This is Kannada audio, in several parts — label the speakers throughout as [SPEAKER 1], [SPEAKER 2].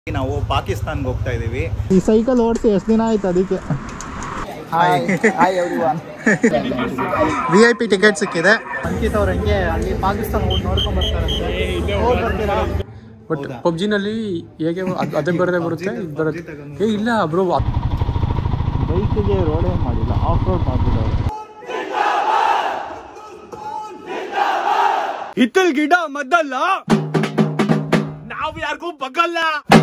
[SPEAKER 1] ನಾವು ಪಾಕಿಸ್ತಾನ್ಗೆ ಹೋಗ್ತಾ ಇದೀವಿ
[SPEAKER 2] ಈ ಸೈಕಲ್ ಓಡಿಸಿ ಎಷ್ಟು ದಿನ ಆಯ್ತು ಅದಕ್ಕೆ
[SPEAKER 1] hi
[SPEAKER 2] hi everyone
[SPEAKER 1] V I P ticket ಸಿಕ್ಕಿದೆ
[SPEAKER 2] ಅಂಕಿತ್ ಅವ್ರು ಹಂಗೆ ಅಲ್ಲಿ ಪಾಕಿಸ್ತಾನ ಹೋಗಿ ನೋಡ್ಕೊಂಡ್ ಬರ್ತಾರಂತೆ ಹೋಗ್ ಬರ್ತೀರಾ
[SPEAKER 3] ಬಟ್ ಪಬ್ಜಿನಲ್ಲಿ ಹೇಗೆ ಅದ್- ಅದೇ ಬರದೇ ಬರುತ್ತೆ ಇದು ಬರುತ್ತೆ ಏ ಇಲ್ಲ ಬ್ರೋ
[SPEAKER 2] ಬೈಕಿಗೆ ರೋಡೇ ಮಾಡಿಲ್ಲ ಆಫ್ ರೋಡ್ ಮಾಡ್ಬಿಟ್ಟವ್ರು
[SPEAKER 3] ಹಿತ್ತಲ್ ಗಿಡ ಮದ್ದಲ್ಲ ನಾವು ಯಾರಿಗೂ ಬಗ್ಗಲ್ಲ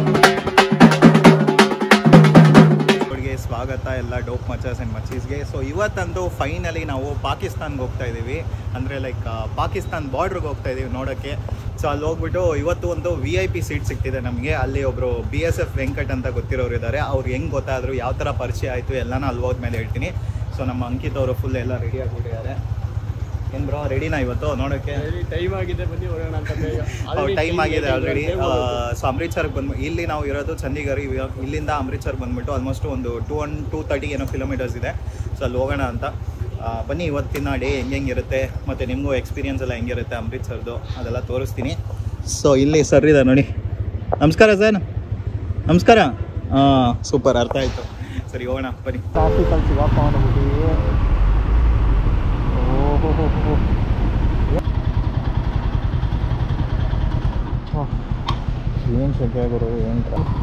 [SPEAKER 1] ಅವ್ರಿಗೆ ಸ್ವಾಗತ ಎಲ್ಲ ಡೋಪ್ ಮಚಾಸ್ ಆ್ಯಂಡ್ ಮಚೀಸ್ಗೆ ಸೊ ಇವತ್ತಂತೂ ಫೈನಲಿ ನಾವು ಪಾಕಿಸ್ತಾನ್ಗೆ ಹೋಗ್ತಾ ಇದ್ದೀವಿ ಅಂದರೆ ಲೈಕ್ ಪಾಕಿಸ್ತಾನ್ ಬಾರ್ಡ್ರಿಗೆ ಹೋಗ್ತಾ ಇದ್ದೀವಿ ನೋಡೋಕ್ಕೆ ಸೊ ಅಲ್ಲಿ ಹೋಗ್ಬಿಟ್ಟು ಇವತ್ತು ಒಂದು ವಿ ಐ ಪಿ ಸೀಟ್ ಸಿಗ್ತಿದೆ ನಮಗೆ ಅಲ್ಲಿ ಒಬ್ಬರು ಬಿ ಎಸ್ ಎಫ್ ವೆಂಕಟ್ ಅಂತ ಗೊತ್ತಿರೋರು ಇದ್ದಾರೆ ಅವ್ರು ಹೆಂಗೆ ಗೊತ್ತಾದ್ರು ಯಾವ ಥರ ಪರಿಚಯ ಆಯಿತು ಎಲ್ಲನೂ ಅಲ್ಲಿ ಹೋದ್ಮೇಲೆ ಹೇಳ್ತೀನಿ ಸೊ ನಮ್ಮ ಅಂಕಿತ್ ಅವರು ಫುಲ್ ಎಲ್ಲ ರೆಡಿ ಆಗಿಬಿಟ್ಟಿದ್ದಾರೆ ಏನು ಬ್ರೋ ರೆಡಿನಾ ಇವತ್ತು ನೋಡೋಕ್ಕೆ
[SPEAKER 3] ಟೈಮ್ ಆಗಿದೆ ಬನ್ನಿ ಹೊರಡೋಣ ಅಂತ ಬೇಗ
[SPEAKER 1] ಟೈಮ್ ಆಗಿದೆ ಆಲ್ರೆಡಿ ಸೊ ಅಮೃತ್ಸರ್ಗೆ ಬಂದು ಇಲ್ಲಿ ನಾವು ಇರೋದು ಚಂಡೀಗಢ ಇವ- ಇಲ್ಲಿಂದ ಅಮೃತ್ಸರ್ಗೆ ಬಂದ್ಬಿಟ್ಟು ಆಲ್ಮೋಸ್ಟ್ ಒಂದು ಟೂ ಒನ್ ಟೂ ತರ್ಟಿ ಏನೋ ಕಿಲೋಮೀಟರ್ಸ್ ಇದೆ ಸೊ ಅಲ್ಲಿ ಹೋಗೋಣ ಅಂತ ಆ, ಬನ್ನಿ ಇವತ್ತಿನ ಡೇ ಹೆಂಗೆ ಹೆಂಗಿರುತ್ತೆ ಮತ್ತು ನಿಮಗೂ ಎಕ್ಸ್ಪೀರಿಯನ್ಸ್ ಎಲ್ಲ ಹೆಂಗಿರುತ್ತೆ ಅಮೃತ್ಸರ್ದು ಅದೆಲ್ಲ ತೋರಿಸ್ತೀನಿ ಸೊ ಇಲ್ಲಿ ಸರ್ ಇದೆ ನೋಡಿ ನಮಸ್ಕಾರ ಸರ್ ನಮಸ್ಕಾರ ಹಾಂ ಸೂಪರ್ ಅರ್ಥ ಆಯಿತು ಸರಿ ಹೋಗೋಣ ಬನ್ನಿ
[SPEAKER 2] ಟ್ರಾಫಿಕಲ್ಲಿ ಸಿಗಾಕೊಂಡ್ಬಿಟ್ಟಿವಿ ಓಹೋ ಏನು ಸಂಖ್ಯೆ ಗುರು ಏನು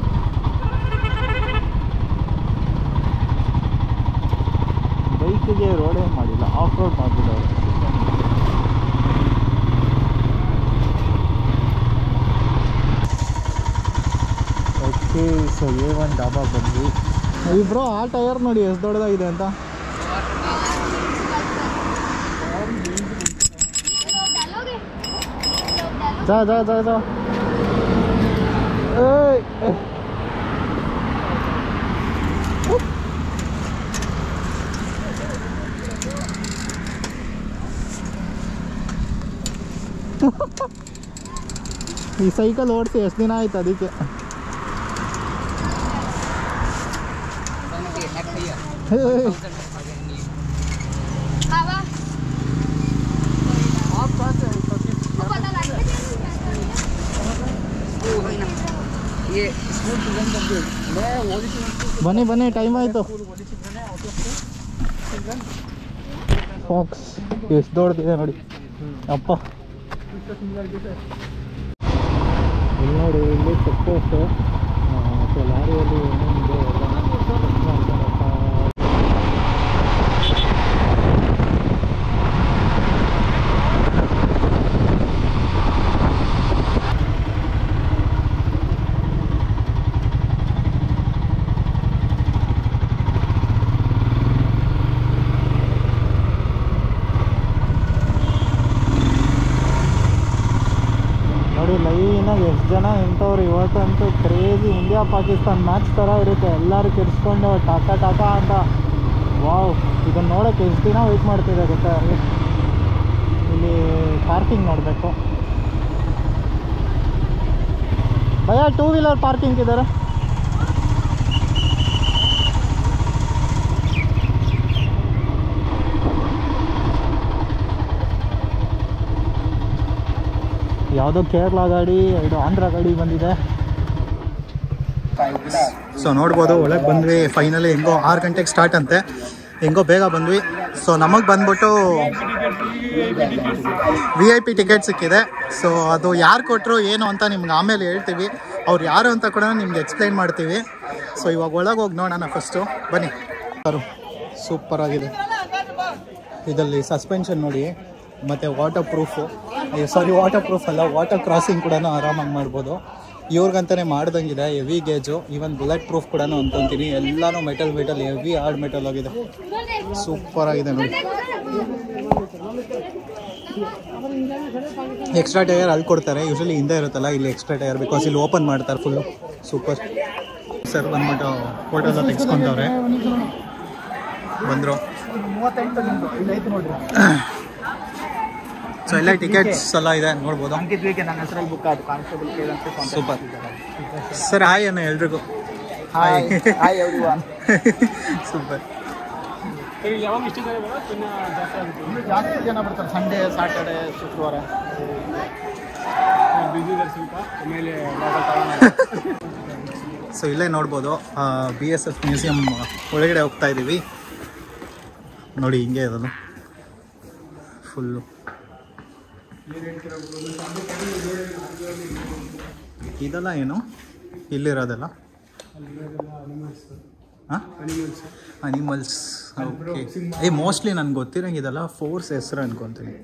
[SPEAKER 2] ಬೈಕಿಗೆ ರೋಡೇ ಮಾಡಿಲ್ಲ ಆಫ್ ರೋಡ್ ಮಾಡಿಬಿಟ್ಟವ್ರು okay so a one dhaba ಬಂದ್ವಿ ಇಬ್ರು ಆ ಟೈರ್ ನೋಡಿ ಎಷ್ಟು ದೊಡ್ಡದಾಗಿದೆ ಅಂತ जा जा जा जा ಏಯ್ ಈ ಸೈಕಲ್ ಓಡಿಸಿ ಎಷ್ಟು ದಿನ ಆಯ್ತು ಅದಕ್ಕೆ ಏಯ್.
[SPEAKER 4] Hava. वो पता लग
[SPEAKER 2] ಬನ್ನಿ ಬನ್ನಿ ಟೈಮ್ ಆಯಿತು ಫಾಕ್ಸ್ ಎಷ್ಟು ದೊಡ್ಡದಿದೆ ನೋಡಿ ಅಪ್ಪ ಇಲ್ಲಿ ನೋಡಿ ಇಲ್ಲಿ ಚೆಕ್ ಪೋಸ್ಟ್ ಸೊ ಲಾರಿಯಲ್ಲಿ ಏನೇನಿದೆ ಎಲ್ಲ check ಮಾಡ್ಕೊಂಡಪ್ಪ. ನೋಡಿ ಲೈನಾಗ ಎಷ್ಟು ಜನ ಇಂಥವ್ರು ಇವತ್ತಂತೂ ಕ್ರೇಜಿ ಇಂಡಿಯಾ ಪಾಕಿಸ್ತಾನ್ ಮ್ಯಾಚ್ ಥರ ಇರುತ್ತೆ ಎಲ್ಲರೂ ಕೆಡಿಸ್ಕೊಂಡು ಟಾಕ ಟಾಕ ಅಂತ ವಾವ್ ಇದನ್ನು ನೋಡೋಕೆ ಎಷ್ಟು ದಿನ ವೆಯ್ಟ್ ಮಾಡ್ತಿದೆ ಗೊತ್ತಾ ಇಲ್ಲಿ ಪಾರ್ಕಿಂಗ್ ನೋಡಬೇಕು ಭಯ ಟೂ ವೀಲರ್ ಪಾರ್ಕಿಂಗ್ ಇದ್ದಾರೆ ಯಾವುದೋ ಕೇರಳ ಗಾಡಿ ಇದು ಆಂಧ್ರ ಗಾಡಿ ಬಂದಿದೆ
[SPEAKER 1] ಸೊ ನೋಡ್ಬೋದು ಒಳಗೆ ಬಂದ್ವಿ ಫೈನಲಿ ಹೆಂಗೋ ಆರು ಗಂಟೆಗೆ ಸ್ಟಾರ್ಟ್ ಅಂತೆ ಹೆಂಗೋ ಬೇಗ ಬಂದ್ವಿ ಸೊ ನಮಗೆ ಬಂದ್ಬಿಟ್ಟು ವಿ ಐ ಪಿ ಟಿಕೆಟ್ ಸಿಕ್ಕಿದೆ ಸೊ ಅದು ಯಾರು ಕೊಟ್ಟರು ಏನು ಅಂತ ನಿಮ್ಗೆ ಆಮೇಲೆ ಹೇಳ್ತೀವಿ ಅವ್ರು ಯಾರು ಅಂತ ಕೂಡ ನಿಮ್ಗೆ ಎಕ್ಸ್ಪ್ಲೈನ್ ಮಾಡ್ತೀವಿ ಸೊ ಇವಾಗ ಒಳಗೆ ಹೋಗಿ ನೋಡೋಣ ಫಸ್ಟು ಬನ್ನಿ ಸೂಪರ್ ಆಗಿದೆ ಇದರಲ್ಲಿ ಸಸ್ಪೆನ್ಷನ್ ನೋಡಿ ಮತ್ತು waterproof sorry waterproof ಅಲ್ಲ ವಾಟರ್ ಕ್ರಾಸಿಂಗ್ ಕೂಡ ಆರಾಮಾಗಿ ಮಾಡ್ಬೋದು ಇವ್ರಿಗಂತಾನೆ ಮಾಡ್ದಂಗಿದೆ heavy gauge even bulletproof ಕೂಡ ಅನ್ಕೊಂತೀನಿ ಎಲ್ಲಾನು metal metal heavy hard metal ಆಗಿದೆ ಸೂಪರ್ ಆಗಿದೆ ನೋಡಿ ಎಕ್ಸ್ಟ್ರಾ ಟೈರ್ ಅಲ್ಲಿ ಕೊಡ್ತಾರೆ ಯೂಶಲಿ ಹಿಂದೆ ಇರುತ್ತಲ್ಲ ಇಲ್ಲಿ ಎಕ್ಸ್ಟ್ರಾ ಟೈರ್ ಬಿಕಾಸ್ ಇಲ್ಲಿ ಓಪನ್ ಮಾಡ್ತಾರೆ ಫುಲ್ಲು ಸೂಪರ್ ಸರ್ ಬಂದ್ಬಿಟ್ಟು ಫೋಟೋ ಎಲ್ಲ ತೆಗೆಸ್ಕೊಂತವ್ರೆ ಬಂದರು
[SPEAKER 2] ಮೂವತ್ತೆಂಟು ನಿಮ್ದು ಇಲ್ಲೈತೆ ನೋಡ್ರಿ
[SPEAKER 1] ಸೊ ಎಲ್ಲ ಟಿಕೆಟ್ಸ್ ಎಲ್ಲ ಇದೆ ನೋಡ್ಬೋದು
[SPEAKER 2] ಅಂಕಿತ್ ವೀಕೆ ನನ್ನ ಹೆಸರಲ್ಲಿ ಬುಕ್ ಆಯ್ತು ಕಾನ್ಸ್ಟೇಬಲ್ ಕೇರ್ ಅಂತ
[SPEAKER 1] ಸೂಪರ್ ಸರ್ ಹಾಯ್ ಅನ್ನ ಎಲ್ರಿಗೂ
[SPEAKER 2] hi hi everyone
[SPEAKER 1] super
[SPEAKER 3] ಯಾವಾಗ ಇಷ್ಟು ಜನ ಬರೋ ಪುನಃ ಜಾಸ್ತಿ ಆಗುತ್ತೆ
[SPEAKER 2] ಇನ್ನು ಜಾಸ್ತಿ ಜನ ಬರ್ತಾರೆ ಸಂಡೇ ಸಾಟರ್ಡೆ ಶುಕ್ರವಾರ
[SPEAKER 3] ಬಿಸಿ ಇದೆ ಸ್ವಲ್ಪ ಆಮೇಲೆ
[SPEAKER 1] ಸೊ ಇಲ್ಲೇ ನೋಡ್ಬೋದು ಬಿ ಎಸ್ ಎಫ್ ಮ್ಯೂಸಿಯಂ ಒಳಗಡೆ ಹೋಗ್ತಾ ಇದ್ದೀವಿ ನೋಡಿ ಹಿಂಗೆ ಇರೋದು ಫುಲ್ಲು ಇದೆಲ್ಲ ಏನು ಇಲ್ಲಿರೋದಲ್ಲ ಹಾಂ ಅನಿಮಲ್ಸ್ ಓಕೆ ಏ ಮೋಸ್ಟ್ಲಿ ನನಗೆ ಗೊತ್ತಿರೋಂಗೆ ಇದೆಲ್ಲ ಫೋರ್ಸ್ ಹೆಸ್ರು ಅನ್ಕೊತೀನಿ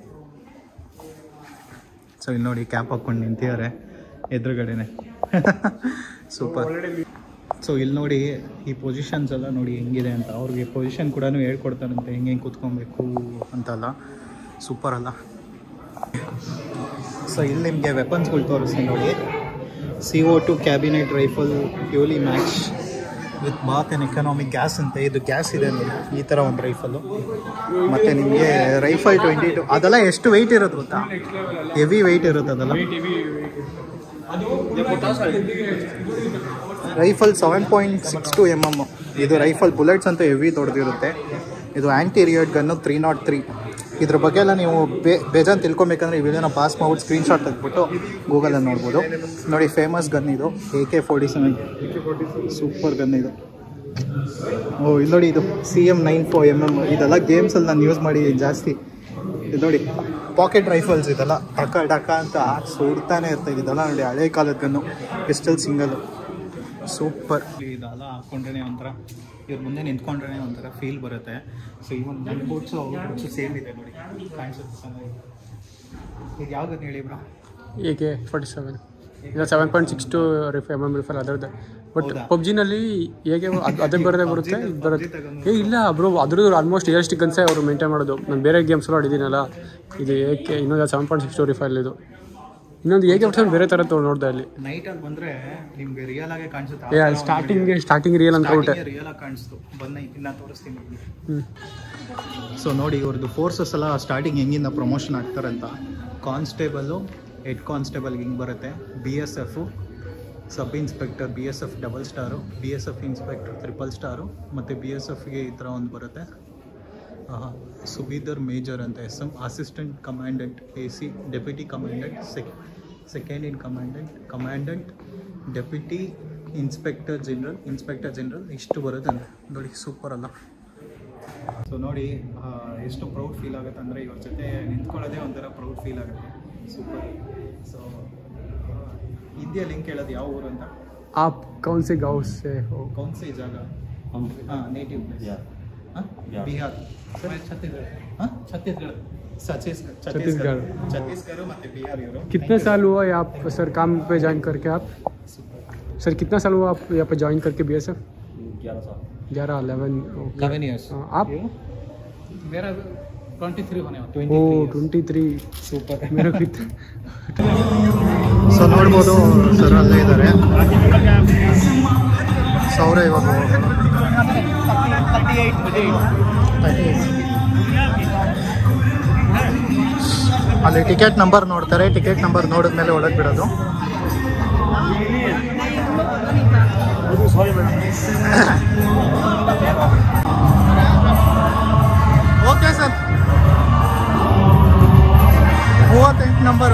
[SPEAKER 1] ಸೊ ಇಲ್ಲಿ ನೋಡಿ ಕ್ಯಾಪ್ ಹಾಕ್ಕೊಂಡು ನಿಂತಿದ್ದಾರೆ ಎದುರುಗಡೆನೆ ಸೂಪರ್ ಸೊ ಇಲ್ಲಿ ನೋಡಿ ಈ ಪೊಸಿಷನ್ಸ್ ಎಲ್ಲ ನೋಡಿ ಹೆಂಗಿದೆ ಅಂತ ಅವ್ರಿಗೆ ಪೊಸಿಷನ್ ಕೂಡ ಹೇಳ್ಕೊಡ್ತಾರಂತೆ ಹೆಂಗೆ ಹೆಂಗೆ ಕೂತ್ಕೊಬೇಕು ಅಂತಲ್ಲ ಸೂಪರ್ ಅಲ್ಲ ಸೊ ಇಲ್ಲಿ ನಿಮಗೆ ವೆಪನ್ಸ್ಗಳು ತೋರಿಸ್ತೀನಿ ನೋಡಿ C O two cabinet rifle fully match with bath and economic gas ಅಂತ ಇದು ಗ್ಯಾಸ್ ಇದೆ ನೋಡಿ ಈ ಥರ ಒಂದು ರೈಫಲ್ಲು ಮತ್ತು ನಿಮಗೆ ರೈಫಲ್ ಟ್ವೆಂಟಿ ಟು ಅದೆಲ್ಲ ಎಷ್ಟು ವೆಯ್ಟ್ ಇರೋದು ಗೊತ್ತಾ ಹೆವಿ ವೆಯ್ಟ್ ಇರುತ್ತೆ ಅದೆಲ್ಲ rifle seven point six two M M ಇದು ರೈಫಲ್ ಬುಲೆಟ್ಸ್ ಅಂತ ಹೆವಿ ದೊಡ್ಡದಿರುತ್ತೆ ಇದು anti riot gun three nought three ಇದ್ರ ಬಗ್ಗೆ ಎಲ್ಲ ನೀವು ಬೇ ಬೇಜಾನ್ ತಿಳ್ಕೊಬೇಕಂದ್ರೆ ಈ ವಿಡಿಯೋನ ಪಾಸ್ ಮಾಡ್ಬಿಟ್ಟು ಸ್ಕ್ರೀನ್ಶಾಟ್ ತೆಗೆದ್ಬಿಟ್ಟು ಗೂಗಲಲ್ಲಿ ನೋಡ್ಬೋದು ನೋಡಿ ಫೇಮಸ್ ಗನ್ ಇದು A K forty seven super gun ಇದು ಓ ಇಲ್ಲಿ ನೋಡಿ ಇದು C M nine four M M ಇದೆಲ್ಲ ಗೇಮ್ಸಲ್ಲಿ ನಾನು ಯೂಸ್ ಮಾಡಿ ಜಾಸ್ತಿ ಇದು ನೋಡಿ ಪಾಕೆಟ್ ರೈಫಲ್ಸ್ ಇದೆಲ್ಲ ಟಕ ಟಕ ಅಂತ ಸುಡ್ತಾನೆ ಇರ್ತದೆ ಇದೆಲ್ಲ ನೋಡಿ ಹಳೆ ಕಾಲದ ಗನ್ನು ಪಿಸ್ಟಲ್ ಸಿಂಗಲ್ ಸೂಪರ್ ಇದೆಲ್ಲ ಹಾಕೊಂಡ್ರೆ ಒಂಥರ ಇವ್ರ ಮುಂದೆ ನಿಂತ್ಕೊಂಡ್ರೆ ಒಂಥರ ಫೀಲ್ ಬರುತ್ತೆ ಸೊ ಇವನ್ ನನ್ನ ಬೂಟ್ಸು ಅವ್ರ ಬೂಟ್ಸು ಸೇಮ್ ಇದೆ ನೋಡಿ ಕಾಣಿಸುತ್ತೆ ಚೆನ್ನಾಗಿ ಇದು ಯಾವ್ದು ಹೇಳಿ bro
[SPEAKER 3] A K forty seven ಇಲ್ಲ seven point six two rifle M M rifle ಅದರದ್ದು ಬಟ್
[SPEAKER 1] ಹೌದಾ?
[SPEAKER 3] ಪಬ್ಜಿನಲ್ಲಿ ಹೇಗೆ ಅದು ಅದೇ ಬರದೇ ಬರುತ್ತೆ ಇದು ಬರುತ್ತೆ ಏ ಇಲ್ಲ ಬ್ರೋ ಅದ್ರದ್ದು ಆಲ್ಮೋಸ್ಟ್ ರಿಯಲಿಸ್ಟಿಕ್ ಗನ್ಸೇ ಅವರು ಮೇಂಟೈನ್ ಮಾಡೋದು ನಾನು ಬೇರೆ ಗೇಮ್ಸ್ ಎಲ್ಲ ಆಡಿದ್ದೀನಲ್ಲ ಇದು ಏಕೆ ಇನ್ನೊಂದು seven point six two rifle ಇದು ಇನ್ನೊಂದು ಹೇಗೆ ಬಿಟ್ಟು ಬೇರೆ ಥರ ತಗೊಂಡು ನೋಡಿದೆ ಅಲ್ಲಿ
[SPEAKER 1] ನೈಟಲ್ಲಿ ಬಂದರೆ ನಿಮಗೆ ರಿಯಲ್ ಆಗೇ ಕಾಣಿಸುತ್ತೆ
[SPEAKER 3] ಏ ಅಲ್ಲಿ ಸ್ಟಾರ್ಟಿಂಗ್ ಸ್ಟಾರ್ಟಿಂಗ್ ರಿಯಲ್ ಅನ್ಕೊಂಬಿಟ್ಟೆ
[SPEAKER 1] ರಿಯಲ್ ಆಗಿ ಕಾಣಿಸ್ತು ಬನ್ನಿ ಇನ್ನ ತೋರಿಸ್ತೀನಿ
[SPEAKER 3] ಹ್ಞೂ
[SPEAKER 1] ಸೊ ನೋಡಿ ಇವ್ರದ್ದು ಫೋರ್ಸಸ್ ಎಲ್ಲ ಸ್ಟಾರ್ಟಿಂಗ್ ಹೆಂಗಿಂದ ಪ್ರಮೋಷನ್ ಆಗ್ತಾರಂತ ಕಾನ್ಸ್ಟೇಬಲು ಹೆಡ್ ಕಾನ್ಸ್ಟೇಬಲ್ಗೆ ಹಿಂಗೆ ಬರುತ್ತೆ B S F sub inspector B S F double star B S F inspector triple star ಮತ್ತು ಬಿ ಎಸ್ ಎಫ್ಗೆ ಈ ಥರ ಒಂದು ಬರುತ್ತೆ ಸುಬೀದರ್ ಮೇಜರ್ ಅಂತ S M assistant commandant A C deputy commandant sec second in commandant commandant deputy inspector general inspector general ಇಷ್ಟು ಬರುತ್ತೆ ನೋಡಿ ಸೂಪರ್ ಅಲ್ಲ ಸೊ ನೋಡಿ ಆ, ಎಷ್ಟು ಪ್ರೌಡ್ ಫೀಲ್ ಆಗುತ್ತೆ ಅಂದರೆ ಇವ್ರ ಜೊತೆ ನಿಂತ್ಕೊಳ್ಳೋದೇ ಒಂಥರ ಪ್ರೌಡ್ ಫೀಲ್ ಆಗುತ್ತೆ ಸೂಪರ್ ಸೊ ಹಿಂದಿಯ ಲಿಂಕ್ ಹೇಳೋದು ಯಾವ ಊರು ಅಂತ
[SPEAKER 3] आप कौन से गाँव से हो
[SPEAKER 1] ಕೌನ್ಸಿ ಜಾಗ ಹಾಂ ನೇಟಿವ್ ಪ್ಲೇಸ್ ಹಾಂ ಬಿಹಾರ್ ಛತ್ತೀಸ್ಗಢ ಹಾಂ ಛತ್ತೀಸ್ಗಢ ಛತ್ತೀಸ್ಗಢ
[SPEAKER 3] ಛತ್ತೀಸ್ಗಢ.
[SPEAKER 1] ಛತ್ತೀಸ್ಗಢ ಮತ್ತು ಬಿಹಾರ್ ಇವರು
[SPEAKER 3] कितने साल हुआ ये आप सर काम पे ज्वाइन करके आप सर कितना साल हुआ आप यहाँ पे ज्वाइन करके बी एस एफ
[SPEAKER 5] ग्यारह साल
[SPEAKER 3] ग्यारह अलेवन
[SPEAKER 1] ಲೆವೆನ್ ಇಯರ್ಸ್
[SPEAKER 3] आप
[SPEAKER 5] मेरा ट्वेंटी थ्री होने वाला
[SPEAKER 3] ओ ट्वेंटी थ्री
[SPEAKER 1] ಸೂಪರ್
[SPEAKER 3] मेरा कितना
[SPEAKER 1] ಸೊ ನೋಡ್ಬೋದು ಸರ್ ಅಲ್ಲೇ ಇದ್ದಾರೆ ಸಾವಿರ ಇವಾಗ ಅಲ್ಲಿ ಟಿಕೆಟ್ ನಂಬರ್ ನೋಡ್ತಾರೆ ಟಿಕೆಟ್ ನಂಬರ್ ನೋಡಿದ್ಮೇಲೆ ಒಳಗೆ ಬಿಡೋದು ಓಕೆ ಸರ್ ಮೂವತ್ತೆಂಟು ನಂಬರು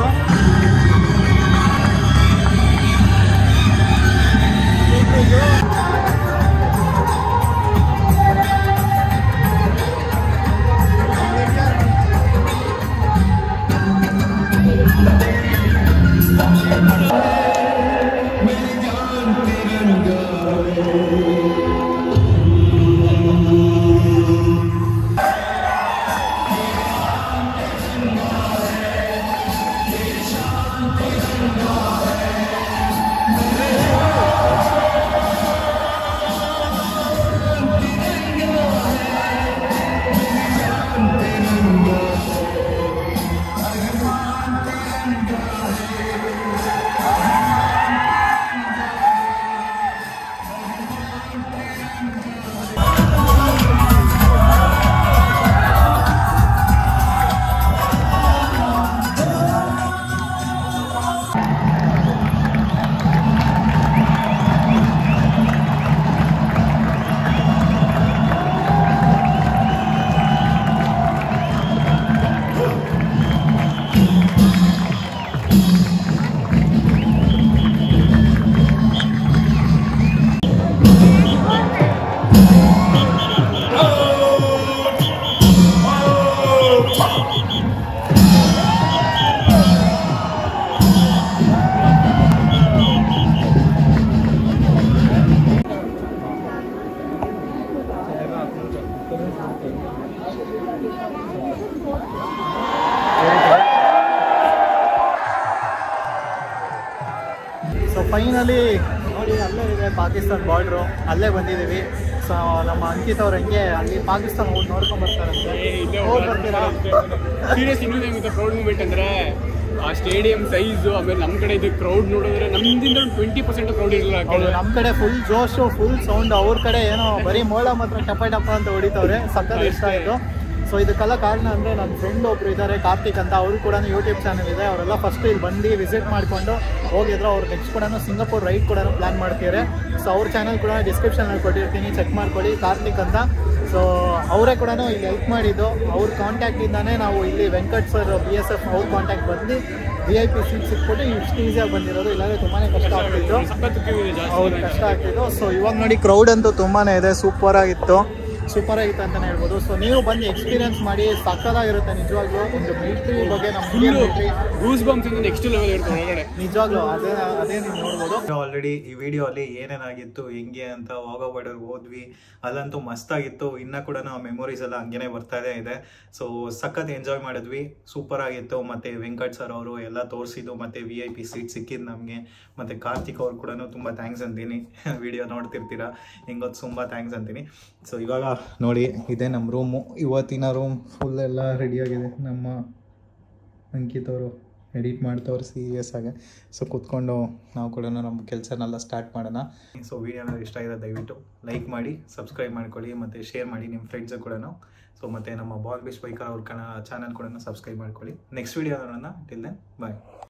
[SPEAKER 1] ಪಾಕಿಸ್ತಾನ್ ಬಾರ್ಡ್ರು ಅಲ್ಲೇ ಬಂದಿದ್ದೀವಿ ಸೊ ನಮ್ಮ ಅಂಕಿತ್ ಅವ್ರು ಹಂಗೆ ಅಲ್ಲಿ ಪಾಕಿಸ್ತಾನ ಹೋಗಿ ನೋಡ್ಕೊಂಡ್ ಬರ್ತಾರಂತೆ ಹೋಗಿ ಬರ್ತೀರಾ
[SPEAKER 3] ಸೀರಿಯಸ್ ಇನ್ನೊಂದು ಏನಿದೆ ಪ್ರೌಡ್ ಮೂಮೆಂಟ್ ಅಂದ್ರೆ ಆ ಸ್ಟೇಡಿಯಂ ಸೈಜು ಆಮೇಲೆ ನಮ್ಮ ಕಡೆ ಇದು ಕ್ರೌಡ್ ನೋಡಿದ್ರೆ ನಮ್ದಿಂದ ಟ್ವೆಂಟಿ ಪರ್ಸೆಂಟ್ ಕ್ರೌಡ್ ಇರಲ್ಲ ಆ
[SPEAKER 1] ಹೌದು
[SPEAKER 3] ಕಡೆ
[SPEAKER 1] ನಮ್ಮ ಕಡೆ ಫುಲ್ ಜೋಶು ಫುಲ್ ಸೌಂಡ್ ಅವ್ರ ಕಡೆ ಏನೋ ಬರೀ ಮೋಳ ಮಾತ್ರ ಟಪ ಟಪ ಅಂತ ಹೊಡಿತವ್ರೆ ಸಕ್ಕತ್ ಇಷ್ಟ ಆಯಿತು ಸೊ ಇದಕ್ಕೆಲ್ಲ ಕಾರಣ ಅಂದರೆ ನನ್ನ ಫ್ರೆಂಡ್ ಒಬ್ರು ಇದ್ದಾರೆ ಕಾರ್ತಿಕ್ ಅಂತ ಅವರು ಕೂಡ ಯೂಟ್ಯೂಬ್ ಚಾನಲ್ ಇದೆ ಅವರೆಲ್ಲ ಫಸ್ಟ್ ಇಲ್ಲಿ ಬಂದು ವಿಸಿಟ್ ಮಾಡಿಕೊಂಡು ಹೋಗಿದ್ರು ಅವ್ರು ನೆಕ್ಸ್ಟ್ ಕೂಡ ಸಿಂಗಾಪುರ್ ರೈಡ್ ಕೂಡ ಪ್ಲಾನ್ ಮಾಡ್ತಿದ್ದಾರೆ ಸೊ ಅವ್ರ ಚಾನಲ್ ಕೂಡ ಡಿಸ್ಕ್ರಿಪ್ಷನಲ್ಲಿ ಕೊಟ್ಟಿರ್ತೀನಿ ಚೆಕ್ ಮಾಡ್ಕೊಳ್ಳಿ ಕಾರ್ತಿಕ್ ಅಂತ ಸೊ ಅವರೇ ಕೂಡ ಇಲ್ಲಿ ಹೆಲ್ಪ್ ಮಾಡಿದ್ದು ಅವ್ರ ಕಾಂಟ್ಯಾಕ್ಟಿಂದಾನೇ ನಾವು ಇಲ್ಲಿ Venkat sir B S F ಅವ್ರ ಕಾಂಟ್ಯಾಕ್ಟ್ ಬಂದು ವಿ ಐ ಪಿ ಸೀಟ್ ಸಿಕ್ಬಿಟ್ಟು ಇಷ್ಟು ಈಸಿಯಾಗಿ ಬಂದಿರೋದು ಇಲ್ಲಾಂದರೆ ತುಂಬಾ ಕಷ್ಟ ಆಗ್ತಿತ್ತು
[SPEAKER 3] ಸಖತ್ queue ಇದೆ
[SPEAKER 1] ಹೌದು
[SPEAKER 3] ಜಾಸ್ತಿ
[SPEAKER 1] ಕಷ್ಟ ಆಗ್ತಿತ್ತು ಸೊ ಇವಾಗ ನೋಡಿ ಕ್ರೌಡ್ ಅಂತೂ ತುಂಬಾನೇ ಇದೆ ಸೂಪರ್ ಆಗಿತ್ತು ಸೂಪರ್ ಆಗಿತ್ತು ಅಂತಾನೆ ಹೇಳ್ಬೋದು ಸೊ ನೀವು ಬಂದು ಎಕ್ಸ್ಪೀರಿಯನ್ಸ್ ಮಾಡಿ ಸಕ್ಕದಾಗಿರುತ್ತೆ ನಿಜವಾಗ್ಲೂ ಒಂದು ಮಿಲಿಟ್ರಿ ಬಗ್ಗೆ ನಮ್ಮ ಇಂಡಿಯನ್ ಮಿಲಿಟ್ರಿ
[SPEAKER 3] ಗೂಸ್ ಬಂಪ್ಸ್ ಇಂದ ನೆಕ್ಸ್ಟ್ ಲೆವೆಲ್ ಇರ್ತದೆ ಒಳಗಡೆ
[SPEAKER 1] ನಿಜವಾಗ್ಲೂ ಅದೇ ಅದೇ ನೀವು ನೋಡ್ಬೋದು
[SPEAKER 2] ಆಲ್ರೆಡಿ ಈ ವಿಡಿಯೋ ಅಲ್ಲಿ ಏನೇನಾಗಿತ್ತು ಹೆಂಗೆ ಅಂತ ವಾಘಾ ಬಾರ್ಡರ್ ಹೋದ್ವಿ ಅಲ್ಲಂತೂ ಮಸ್ತಾಗಿತ್ತು ಇನ್ನ ಕೂಡ ಆ ಮೆಮೊರೀಸ್ ಎಲ್ಲ ಹಂಗೇನೆ ಬರ್ತಾನೆ ಇದೆ ಸೊ ಸಖತ್ ಎಂಜಾಯ್ ಮಾಡಿದ್ವಿ ಸೂಪರ್ ಆಗಿತ್ತು ಮತ್ತೆ ವೆಂಕಟ್ ಸರ್ ಅವರು ಎಲ್ಲ ತೋರಿಸಿದ್ದು ಮತ್ತೆ ವಿ ಐ ಪಿ ಸೀಟ್ ಸಿಕ್ಕಿದ್ದು ನಮಗೆ ಮತ್ತೆ ಕಾರ್ತಿಕ್ ಅವ್ರು ಕೂಡ ತುಂಬ ಥ್ಯಾಂಕ್ಸ್ ಅಂತೀನಿ ವಿಡಿಯೋ ನೋಡ್ತಿರ್ತೀರಾ ಹಿಂಗೊತ್ತು ತುಂಬ ಥ್ಯಾಂಕ್ಸ್ ಅಂತೀನಿ ಸೊ ಇವಾಗ ನೋಡಿ ಇದೆ ನಮ್ಮ ರೂಮು ಇವತ್ತಿನ ರೂಮ್ ಫುಲ್ ಎಲ್ಲ ರೆಡಿಯಾಗಿದೆ ನಮ್ಮ ಅಂಕಿತ್ ಅವರು ಎಡಿಟ್ ಮಾಡ್ತವ್ರು ಸೀರಿಯಸ್ ಆಗಿ ಸೊ ಕೂತ್ಕೊಂಡು ನಾವು ಕೂಡ ನಮ್ಮ ಕೆಲಸನೆಲ್ಲ ಸ್ಟಾರ್ಟ್ ಮಾಡೋಣ ಸೊ ವಿಡಿಯೋನ ಇಷ್ಟ ಆಗಿದೆ ದಯವಿಟ್ಟು ಲೈಕ್ ಮಾಡಿ ಸಬ್ಸ್ಕ್ರೈಬ್ ಮಾಡ್ಕೊಳ್ಳಿ ಮತ್ತು ಶೇರ್ ಮಾಡಿ ನಿಮ್ಮ ಫ್ರೆಂಡ್ಸ್ ಕೂಡ ಸೊ ಮತ್ತು ನಮ್ಮ ಬಾಲ್ ಬಿಸ್ ಬೈಕರ್ ಅವ್ರ ಕಣ ಚಾನಲ್ ಕೂಡ ಸಬ್ಸ್ಕ್ರೈಬ್ ಮಾಡ್ಕೊಳ್ಳಿ ನೆಕ್ಸ್ಟ್ ವಿಡಿಯೋ ನೋಡೋಣ ಟಿಲ್ ದೆನ್ ಬಾಯ್